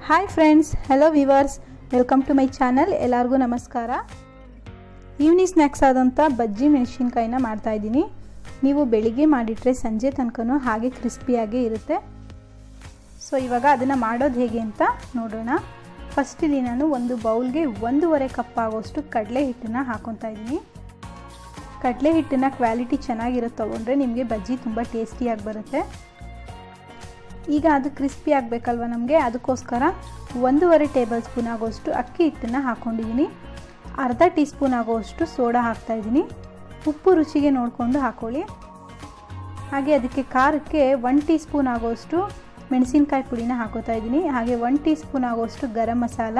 hi friends hello viewers welcome to my channel ಎಲ್ಲರಿಗೂ ನಮಸ್ಕಾರ evening snacks ಆದಂಥ ಬಜ್ಜಿ ಮೆಣಸಿನ್ಕಾಯಿನ ಮಾಡ್ತಾಯಿದ್ದೀನಿ ನೀವು ಬೆಳಿಗ್ಗೆ ಮಾಡಿಟ್ರೆ ಸಂಜೆ ತನಕನೂ ಹಾಗೆ ಕ್ರಿಸ್ಪಿಯಾಗೇ ಇರುತ್ತೆ ಸೊ ಇವಾಗ ಅದನ್ನು ಮಾಡೋದು ಹೇಗೆ ಅಂತ ನೋಡೋಣ ಫಸ್ಟ್ ಇಲ್ಲಿ ನಾನು ಒಂದು ಬೌಲ್ಗೆ ಒಂದೂವರೆ ಕಪ್ ಆಗೋಷ್ಟು ಕಡಲೆ ಹಿಟ್ಟನ್ನು ಹಾಕೊತಾ ಇದ್ದೀನಿ ಕಡಲೆ ಹಿಟ್ಟಿನ ಕ್ವಾಲಿಟಿ ಚೆನ್ನಾಗಿರೋ ತೊಗೊಂಡ್ರೆ ನಿಮಗೆ ಬಜ್ಜಿ ತುಂಬ ಟೇಸ್ಟಿಯಾಗಿ ಬರುತ್ತೆ ಈಗ ಅದು ಕ್ರಿಸ್ಪಿ ಆಗಬೇಕಲ್ವ ನಮಗೆ ಅದಕ್ಕೋಸ್ಕರ ಒಂದೂವರೆ ಟೇಬಲ್ ಸ್ಪೂನ್ ಆಗೋಷ್ಟು ಅಕ್ಕಿ ಹಿಟ್ಟನ್ನು ಹಾಕ್ಕೊಂಡಿದ್ದೀನಿ ಅರ್ಧ ಟೀ ಸ್ಪೂನ್ ಆಗೋಷ್ಟು ಸೋಡಾ ಹಾಕ್ತಾಯಿದ್ದೀನಿ ಉಪ್ಪು ರುಚಿಗೆ ನೋಡಿಕೊಂಡು ಹಾಕ್ಕೊಳ್ಳಿ ಹಾಗೆ ಅದಕ್ಕೆ ಖಾರಕ್ಕೆ ಒನ್ ಟೀ ಸ್ಪೂನ್ ಆಗೋಷ್ಟು ಮೆಣಸಿನ್ಕಾಯಿ ಪುಡಿನ ಹಾಕೋತಾ ಇದ್ದೀನಿ ಹಾಗೆ ಒನ್ ಟೀ ಸ್ಪೂನ್ ಆಗೋಷ್ಟು ಗರಂ ಮಸಾಲ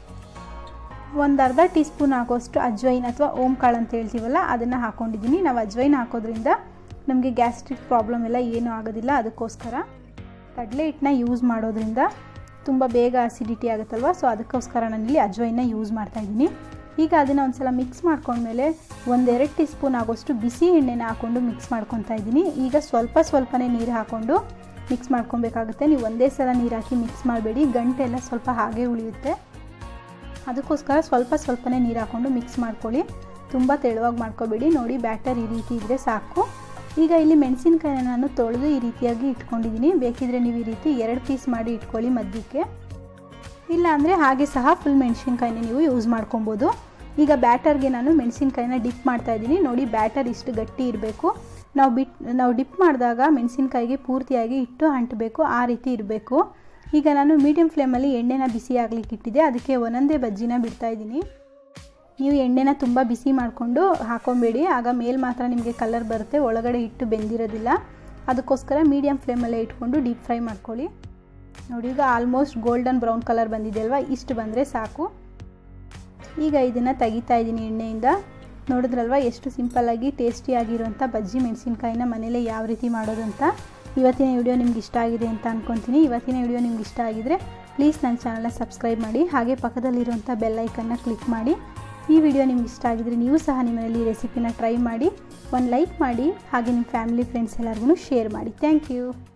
ಒಂದು ಅರ್ಧ ಟೀ ಸ್ಪೂನ್ ಆಗೋಷ್ಟು ಅಜ್ವೈನ್ ಅಥವಾ ಓಂ ಕಾಳು ಅಂತ ಹೇಳ್ತೀವಲ್ಲ ಅದನ್ನು ಹಾಕ್ಕೊಂಡಿದ್ದೀನಿ ನಾವು ಅಜ್ವೈನ್ ಹಾಕೋದ್ರಿಂದ ನಮಗೆ ಗ್ಯಾಸ್ಟ್ರಿಕ್ ಪ್ರಾಬ್ಲಮ್ ಎಲ್ಲ ಏನೂ ಆಗೋದಿಲ್ಲ ಅದಕ್ಕೋಸ್ಕರ ಕಡಲೆ ಹಿಟ್ಟನ್ನ ಯೂಸ್ ಮಾಡೋದ್ರಿಂದ ತುಂಬ ಬೇಗ ಅಸಿಡಿಟಿ ಆಗುತ್ತಲ್ವ ಸೊ ಅದಕ್ಕೋಸ್ಕರ ನಾನಿಲ್ಲಿ ಅಜ್ವೈನ ಯೂಸ್ ಮಾಡ್ತಾಯಿದ್ದೀನಿ ಈಗ ಅದನ್ನು ಒಂದು ಸಲ ಮಿಕ್ಸ್ ಮಾಡ್ಕೊಂಡ್ಮೇಲೆ ಒಂದೆರಡು ಟೀ ಸ್ಪೂನ್ ಆಗೋಷ್ಟು ಬಿಸಿ ಎಣ್ಣೆನ ಹಾಕ್ಕೊಂಡು ಮಿಕ್ಸ್ ಮಾಡ್ಕೊತಾ ಇದ್ದೀನಿ ಈಗ ಸ್ವಲ್ಪ ಸ್ವಲ್ಪನೇ ನೀರು ಹಾಕ್ಕೊಂಡು ಮಿಕ್ಸ್ ಮಾಡ್ಕೊಬೇಕಾಗುತ್ತೆ ನೀವು ಒಂದೇ ಸಲ ನೀರು ಹಾಕಿ ಮಿಕ್ಸ್ ಮಾಡಬೇಡಿ ಗಂಟೆಲ್ಲ ಸ್ವಲ್ಪ ಹಾಗೆ ಉಳಿಯುತ್ತೆ ಅದಕ್ಕೋಸ್ಕರ ಸ್ವಲ್ಪ ಸ್ವಲ್ಪನೇ ನೀರು ಹಾಕ್ಕೊಂಡು ಮಿಕ್ಸ್ ಮಾಡ್ಕೊಳ್ಳಿ ತುಂಬ ತೆಳುವಾಗಿ ಮಾಡ್ಕೋಬೇಡಿ ನೋಡಿ ಬ್ಯಾಟರ್ ಈ ರೀತಿ ಇದ್ದರೆ ಸಾಕು ಈಗ ಇಲ್ಲಿ ಮೆಣಸಿನ್ಕಾಯಿನ ನಾನು ತೊಳೆದು ಈ ರೀತಿಯಾಗಿ ಇಟ್ಕೊಂಡಿದ್ದೀನಿ ಬೇಕಿದ್ರೆ ನೀವು ಈ ರೀತಿ ಎರಡು ಪೀಸ್ ಮಾಡಿ ಇಟ್ಕೊಳ್ಳಿ ಮಧ್ಯಕ್ಕೆ ಇಲ್ಲ ಅಂದರೆ ಹಾಗೆ ಸಹ ಫುಲ್ ಮೆಣಸಿನ್ಕಾಯಿನ ನೀವು ಯೂಸ್ ಮಾಡ್ಕೊಬೋದು ಈಗ ಬ್ಯಾಟರ್ಗೆ ನಾನು ಮೆಣಸಿನ್ಕಾಯಿನ ಡಿಪ್ ಮಾಡ್ತಾ ಇದ್ದೀನಿ ನೋಡಿ ಬ್ಯಾಟರ್ ಇಷ್ಟು ಗಟ್ಟಿ ಇರಬೇಕು ನಾವು ಬಿಟ್ ನಾವು ಡಿಪ್ ಮಾಡಿದಾಗ ಮೆಣಸಿನ್ಕಾಯಿಗೆ ಪೂರ್ತಿಯಾಗಿ ಇಟ್ಟು ಅಂಟಬೇಕು ಆ ರೀತಿ ಇರಬೇಕು ಈಗ ನಾನು ಮೀಡಿಯಮ್ ಫ್ಲೇಮಲ್ಲಿ ಎಣ್ಣೆನ ಬಿಸಿ ಆಗ್ಲಿಕ್ಕೆ ಇಟ್ಟಿದ್ದೆ ಅದಕ್ಕೆ ಒಂದೊಂದೇ ಬಜ್ಜಿನ ಬಿಡ್ತಾ ಇದ್ದೀನಿ ನೀವು ಎಣ್ಣೆನ ತುಂಬ ಬಿಸಿ ಮಾಡಿಕೊಂಡು ಹಾಕೊಬೇಡಿ ಆಗ ಮೇಲೆ ಮಾತ್ರ ನಿಮಗೆ ಕಲರ್ ಬರುತ್ತೆ ಒಳಗಡೆ ಇಟ್ಟು ಬೆಂದಿರೋದಿಲ್ಲ ಅದಕ್ಕೋಸ್ಕರ ಮೀಡಿಯಮ್ ಫ್ಲೇಮಲ್ಲೇ ಇಟ್ಕೊಂಡು ಡೀಪ್ ಫ್ರೈ ಮಾಡ್ಕೊಳ್ಳಿ ನೋಡಿ ಈಗ ಆಲ್ಮೋಸ್ಟ್ ಗೋಲ್ಡನ್ ಬ್ರೌನ್ ಕಲರ್ ಬಂದಿದೆ ಅಲ್ವಾ ಇಷ್ಟು ಬಂದರೆ ಸಾಕು ಈಗ ಇದನ್ನು ತೆಗಿತಾ ಇದ್ದೀನಿ ಎಣ್ಣೆಯಿಂದ ನೋಡಿದ್ರಲ್ವ ಎಷ್ಟು ಸಿಂಪಲ್ಲಾಗಿ ಟೇಸ್ಟಿಯಾಗಿರುವಂಥ ಬಜ್ಜಿ ಮೆಣಸಿನ್ಕಾಯಿನ ಮನೇಲೇ ಯಾವ ರೀತಿ ಮಾಡೋದು ಅಂತ ಇವತ್ತಿನ ವಿಡಿಯೋ ನಿಮ್ಗೆ ಇಷ್ಟ ಆಗಿದೆ ಅಂತ ಅಂದ್ಕೊತೀನಿ ಇವತ್ತಿನ ವಿಡಿಯೋ ನಿಮ್ಗೆ ಇಷ್ಟ ಆಗಿದರೆ ಪ್ಲೀಸ್ ನನ್ನ ಚಾನಲ್ನ ಸಬ್ಸ್ಕ್ರೈಬ್ ಮಾಡಿ ಹಾಗೆ ಪಕ್ಕದಲ್ಲಿರುವಂಥ ಬೆಲ್ಲೈಕನ್ನ ಕ್ಲಿಕ್ ಮಾಡಿ ಈ ವಿಡಿಯೋ ನಿಮ್ಗೆ ಇಷ್ಟ ಆಗಿದರೆ ನೀವು ಸಹ ನಿಮ್ಮಲ್ಲಿ ಈ ರೆಸಿಪಿನ ಟ್ರೈ ಮಾಡಿ ಒಂದು ಲೈಕ್ ಮಾಡಿ ಹಾಗೆ ನಿಮ್ಮ ಫ್ಯಾಮಿಲಿ ಫ್ರೆಂಡ್ಸ್ ಎಲ್ಲರಿಗೂ ಶೇರ್ ಮಾಡಿ ಥ್ಯಾಂಕ್ ಯು